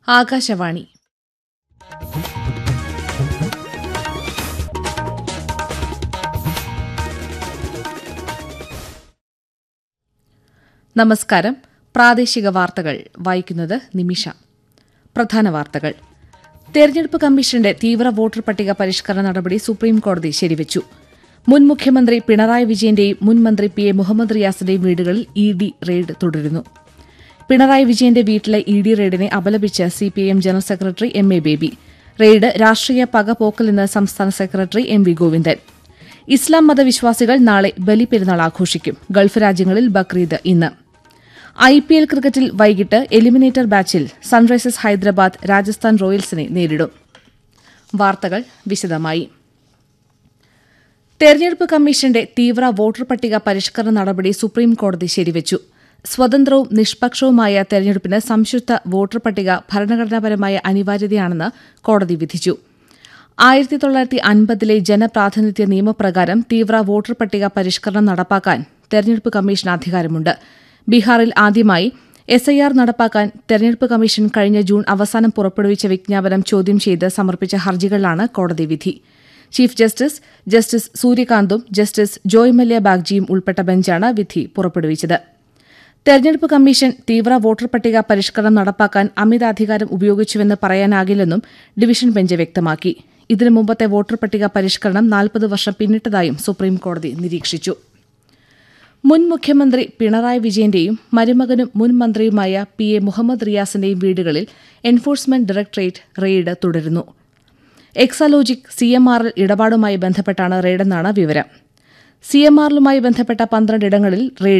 ആകാശവാണി നമസ്കാരം പ്രാദേശിക വാർത്തകൾ വായിക്കുന്നത് നിമിഷ പ്രധാന വാർത്തകൾ തെരഞ്ഞെടുപ്പ് കമ്മീഷന്റെ തീവ്ര വോട്ടർ പട്ടിക പരിഷ്കരണ നടപടി സുപ്രീംകോടതി ശരിവച്ചു മുൻ മുഖ്യമന്ത്രി പിണറായി വിജയന്റെയും മുൻ മന്ത്രി പി എ മുഹമ്മദ് റിയാസിന്റെയും വീടുകളിൽ ഇ ഡി റെയ്ഡ് തുടരുന്നു പിണറായി വിജയന്റെ വീട്ടിലെ ഇ ഡി റെയ്ഡിനെ അപലപിച്ച് CPIM general secretary M A Baby raid രാഷ്ട്രീയ പകപോക്കലെന്ന് സംസ്ഥാന സെക്രട്ടറി എം വി ഗോവിന്ദൻ ഇസ്ലാം മതവിശ്വാസികൾ നാളെ ബലിപെരുന്നാൾ ആഘോഷിക്കും ഗൾഫ് രാജ്യങ്ങളിൽ ബക്രീദ് ഇന്ന് ഐ പി എൽ ക്രിക്കറ്റിൽ വൈകിട്ട് എലിമിനേറ്റർ ബാച്ചിൽ സൺറൈസേഴ്സ് ഹൈദരാബാദ് രാജസ്ഥാൻ റോയൽസിനെ നേരിടും വാർത്തകൾ വിശദമായി തെരഞ്ഞെടുപ്പ് കമ്മീഷന്റെ തീവ്ര വോട്ടർ പട്ടിക പരിഷ്കരണ നടപടി സുപ്രീംകോടതി ശരിവച്ചു സ്വതന്ത്രവും നിഷ്പക്ഷവുമായ തെരഞ്ഞെടുപ്പിന് സംശുദ്ധ വോട്ടർ പട്ടിക ഭരണഘടനാപരമായ അനിവാര്യതയാണെന്ന് കോടതി വിധിച്ചു ആയിരത്തി തൊള്ളായിരത്തി അൻപതിലെ ജനപ്രാതിനിധ്യ നിയമപ്രകാരം തീവ്ര വോട്ടർ പട്ടിക പരിഷ്കരണം നടപ്പാക്കാൻ തെരഞ്ഞെടുപ്പ് കമ്മീഷന് അധികാരമുണ്ട് ബീഹാറിൽ ആദ്യമായി എസ് ഐ ആർ നടപ്പാക്കാൻ തെരഞ്ഞെടുപ്പ് കമ്മീഷൻ കഴിഞ്ഞ ജൂൺ അവസാനം പുറപ്പെടുവിച്ച വിജ്ഞാപനം ചോദ്യം ചെയ്ത് സമർപ്പിച്ച ഹർജികളിലാണ് കോടതി വിധി ചീഫ് ജസ്റ്റിസ് ജസ്റ്റിസ് സൂര്യകാന്തും ജസ്റ്റിസ് ജോയ് മല്യ ബാഗ്ജിയും ഉൾപ്പെട്ട ബെഞ്ചാണ് വിധി പുറപ്പെടുവിച്ചത് തെരഞ്ഞെടുപ്പ് കമ്മീഷൻ തീവ്ര വോട്ടർ പട്ടിക പരിഷ്കരണം നടപ്പാക്കാൻ അമിതാധികാരം ഉപയോഗിച്ചുവെന്ന് പറയാനാകില്ലെന്നും ഡിവിഷൻ ബെഞ്ച് വ്യക്തമാക്കി ഇതിനു മുമ്പത്തെ വോട്ടർ പട്ടിക പരിഷ്കരണം നാൽപ്പത് വർഷം പിന്നിട്ടതായും സുപ്രീംകോടതി നിരീക്ഷിച്ചു മുൻ മുഖ്യമന്ത്രി പിണറായി വിജയന്റെയും മരുമകനും മുൻ മന്ത്രിയുമായ പി എ മുഹമ്മദ് റിയാസിന്റെയും വീടുകളിൽ എൻഫോഴ്സ്മെന്റ് ഡയറക്ടറേറ്റ് റെയ്ഡ് തുടരുന്നു Exalogic C M R L ഇടപാടുമായി ബന്ധപ്പെട്ടാണ് റെയ്ഡെന്നാണ് വിവരം സി എം ആറിലുമായി ബന്ധപ്പെട്ട പന്ത്രണ്ടിടങ്ങളിൽ റെയ്ഡ്